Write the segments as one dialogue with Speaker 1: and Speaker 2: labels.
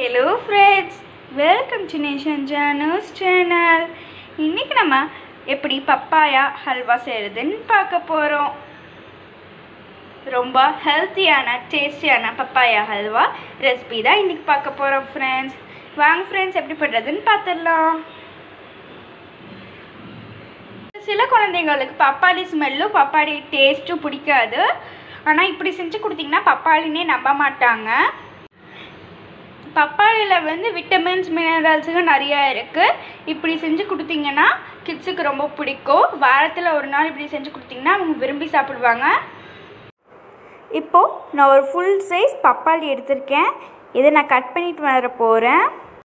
Speaker 1: hello friends welcome to nation ஜானூஸ் channel இன்றைக்கி நம்ம எப்படி பப்பாயா ஹல்வா செய்கிறதுன்னு பார்க்க போகிறோம் ரொம்ப ஹெல்த்தியான டேஸ்டியான பப்பாயா ஹல்வா ரெசிபி தான் இன்றைக்கி பார்க்க போகிறோம் ஃப்ரெண்ட்ஸ் வாங்க ஃப்ரெண்ட்ஸ் எப்படி பண்ணுறதுன்னு பார்த்துடலாம் சில குழந்தைங்களுக்கு பப்பாளி ஸ்மெல்லும் பப்பாளி டேஸ்ட்டும் பிடிக்காது ஆனால் இப்படி செஞ்சு கொடுத்தீங்கன்னா பப்பாளினே நம்ப மாட்டாங்க பப்பாளியில் வந்து விட்டமின்ஸ் மினரல்ஸுங்க நிறையா இருக்குது இப்படி செஞ்சு கொடுத்தீங்கன்னா கிட்ஸுக்கு ரொம்ப பிடிக்கும் வாரத்தில் ஒரு நாள் இப்படி செஞ்சு கொடுத்தீங்கன்னா அவங்க விரும்பி சாப்பிடுவாங்க இப்போது நான் ஒரு ஃபுல் சைஸ் பப்பாளி எடுத்திருக்கேன் இதை நான் கட் பண்ணிட்டு வர போகிறேன்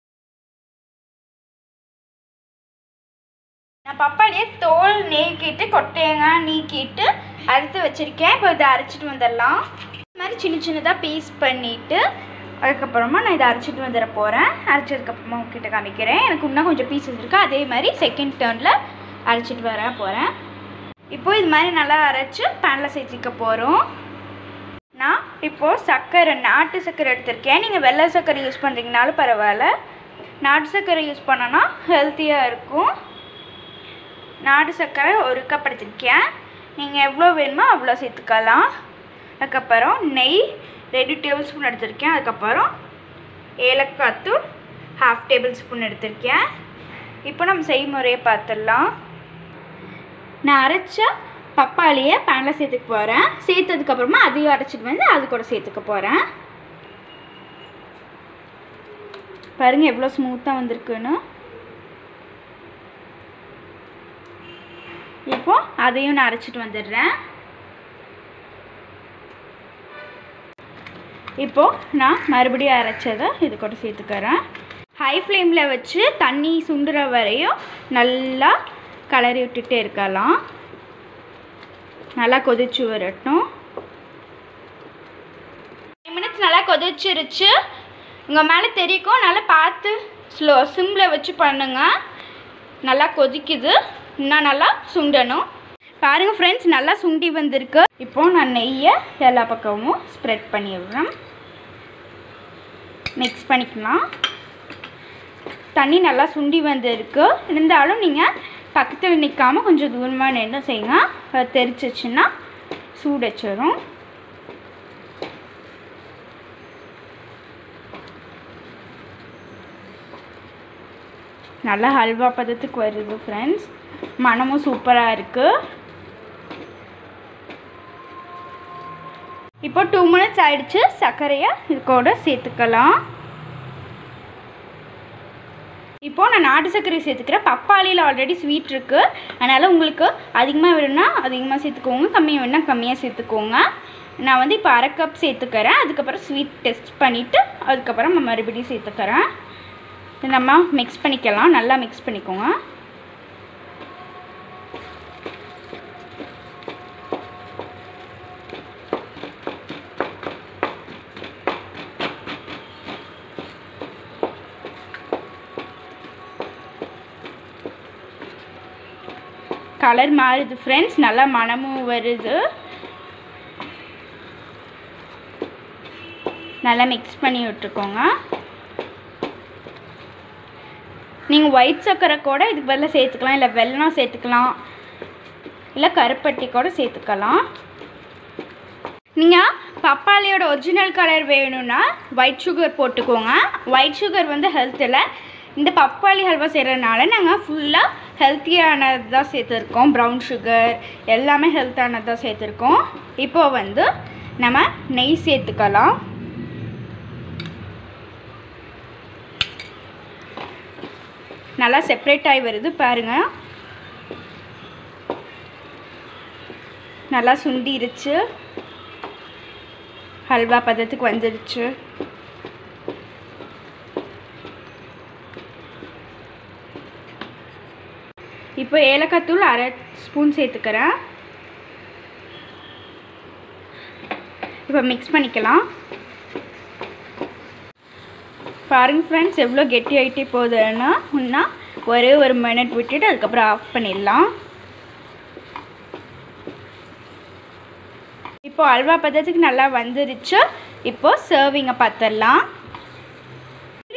Speaker 1: நான் பப்பாளியை தோல் நீக்கிட்டு கொட்டையங்காய் நீக்கிட்டு அறுத்து வச்சுருக்கேன் இப்போ இதை அரைச்சிட்டு வந்துடலாம் இந்த மாதிரி சின்ன சின்னதாக பீஸ் பண்ணிவிட்டு அதுக்கப்புறமா நான் இதை அரைச்சிட்டு வந்துட போகிறேன் அரைச்சதுக்கப்புறமா உங்ககிட்ட காமிக்கிறேன் எனக்கு இன்னும் கொஞ்சம் பீசஸ் இருக்குது அதே மாதிரி செகண்ட் டேர்னில் அரைச்சிட்டு வர போகிறேன் இப்போ இது மாதிரி நல்லா அரைச்சி பேனில் சேர்த்திக்க போகிறோம் நான் இப்போது சர்க்கரை நாட்டு சர்க்கரை எடுத்திருக்கேன் நீங்கள் வெள்ளை சர்க்கரை யூஸ் பண்ணுறீங்கனாலும் பரவாயில்ல நாட்டு சர்க்கரை யூஸ் பண்ணோன்னா ஹெல்த்தியாக இருக்கும் நாடு சர்க்கரை ஒரு கப் எடுத்திருக்கேன் நீங்கள் எவ்வளோ வேணுமோ அவ்வளோ சேர்த்துக்கலாம் அதுக்கப்புறம் நெய் ரெண்டு டேபிள் ஸ்பூன் எடுத்திருக்கேன் அதுக்கப்புறம் ஏலக்காய் தூள் ஹாஃப் டேபிள் ஸ்பூன் எடுத்திருக்கேன் இப்போ நம்ம செய்முறையை பார்த்துடலாம் நான் அரைச்ச பப்பாளியை பேனில் சேர்த்துக்க போகிறேன் சேர்த்ததுக்கப்புறமா அதையும் அரைச்சிட்டு வந்து அது கூட சேர்த்துக்க போகிறேன் பாருங்கள் எவ்வளோ ஸ்மூத்தாக வந்திருக்குன்னு இப்போ அதையும் நான் அரைச்சிட்டு வந்துடுறேன் இப்போது நான் மறுபடியும் அரைச்சதை இது கூட சேர்த்துக்கிறேன் ஹை ஃப்ளேமில் வச்சு தண்ணி சுண்டுற வரையும் நல்லா கலரி விட்டுட்டே இருக்கலாம் நல்லா கொதிச்சு வரட்டும் ஃபைவ் மினிட்ஸ் நல்லா கொதிச்சிருச்சு உங்கள் மேலே தெரிக்கும் நல்லா பார்த்து ஸ்லோ சிம்மில் வச்சு பண்ணுங்கள் நல்லா கொதிக்குது இன்னும் நல்லா சுண்டணும் பாருங்கள் ஃப்ரெண்ட்ஸ் நல்லா சுண்டி வந்திருக்கு இப்போது நான் நெய்யை எல்லா பக்கமும் ஸ்ப்ரெட் பண்ணி விடுறேன் மிக்ஸ் பண்ணிக்கலாம் தண்ணி நல்லா சுண்டி வந்திருக்கு இருந்தாலும் நீங்கள் பக்கத்தில் நிற்காமல் கொஞ்சம் தூரமாக நின்று செய்யுங்க அது தெரிச்சிச்சுன்னா சூடு வச்சிடும் நல்லா ஹல்வா பதத்துக்கு வருது ஃப்ரெண்ட்ஸ் மனமும் சூப்பராக இருக்குது இப்போ டூ மினிட்ஸ் ஆயிடுச்சு சர்க்கரையை இது கூட சேர்த்துக்கலாம் இப்போது நான் நாட்டு சர்க்கரை சேர்த்துக்கிறேன் பப்பாளியில் ஆல்ரெடி ஸ்வீட் இருக்குது அதனால் உங்களுக்கு அதிகமாக வேணும்னா அதிகமாக சேர்த்துக்கோங்க கம்மியாக வேணும்னா கம்மியாக சேர்த்துக்கோங்க நான் வந்து இப்போ அரை கப் சேர்த்துக்கிறேன் அதுக்கப்புறம் ஸ்வீட் டெஸ்ட் பண்ணிவிட்டு அதுக்கப்புறம் நான் மறுபடியும் சேர்த்துக்கிறேன் இதை நம்ம மிக்ஸ் பண்ணிக்கலாம் நல்லா மிக்ஸ் பண்ணிக்கோங்க கலர் மாறுது ஃப்ரெண்ட்ஸ் நல்லா மனமும் வருது நல்லா மிக்ஸ் பண்ணி விட்டுக்கோங்க நீங்கள் ஒயிட் சர்க்கரை கூட இதுக்கு பதிலாக சேர்த்துக்கலாம் இல்லை வெல்லம் சேர்த்துக்கலாம் இல்லை கருப்பட்டி கூட சேர்த்துக்கலாம் நீங்கள் பப்பாளியோட ஒரிஜினல் கலர் வேணும்னா ஒயிட் சுகர் போட்டுக்கோங்க ஒயிட் சுகர் வந்து ஹெல்த்தில் இந்த பப்பாளி ஹல்வா செய்கிறதுனால நாங்கள் ஃபுல்லாக ஹெல்த்தியானது தான் சேர்த்துருக்கோம் ப்ரௌன் சுகர் எல்லாமே ஹெல்த்தானது தான் சேர்த்துருக்கோம் இப்போது வந்து நம்ம நெய் சேர்த்துக்கலாம் நல்லா செப்ரேட் ஆகி வருது பாருங்கள் நல்லா சுண்டிருச்சு ஹல்வா பதத்துக்கு வந்துடுச்சு இப்போ ஏலக்காய் தூள் அரை ஸ்பூன் சேர்த்துக்கிறேன் இப்போ மிக்ஸ் பண்ணிக்கலாம் பாருங்க ஃப்ரெண்ட்ஸ் எவ்வளோ கெட்டி ஆகிட்டே போகுதுன்னா முன்னா ஒரே ஒரு மினிட் விட்டுட்டு அதுக்கப்புறம் ஆஃப் பண்ணிடலாம் இப்போ அல்வா பதத்துக்கு நல்லா வந்துருச்சு இப்போ சர்விங்கை பார்த்துடலாம்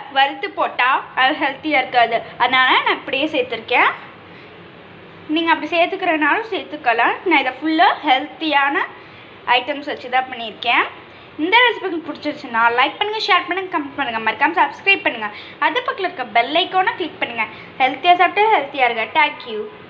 Speaker 1: வறுத்து போட்டால் அது ஹெல்த்தியாக இருக்காது அதனால் நான் இப்படியே சேர்த்துருக்கேன் நீங்கள் அப்படி சேர்த்துக்கிறனாலும் சேர்த்துக்கலாம் நான் இதை ஃபுல்லாக ஹெல்த்தியான ஐட்டம்ஸ் வச்சு தான் பண்ணியிருக்கேன் இந்த ரெசிபி உங்களுக்கு பிடிச்சிருச்சுன்னா லைக் பண்ணுங்கள் ஷேர் பண்ணுங்கள் கமெண்ட் பண்ணுங்கள் மறக்காமல் சப்ஸ்கிரைப் பண்ணுங்கள் அது பக்கத்தில் இருக்க பெல் ஐக்கானை கிளிக் பண்ணுங்கள் ஹெல்த்தியாக சாப்பிட்டு ஹெல்த்தியாக இருங்க தேங்க்யூ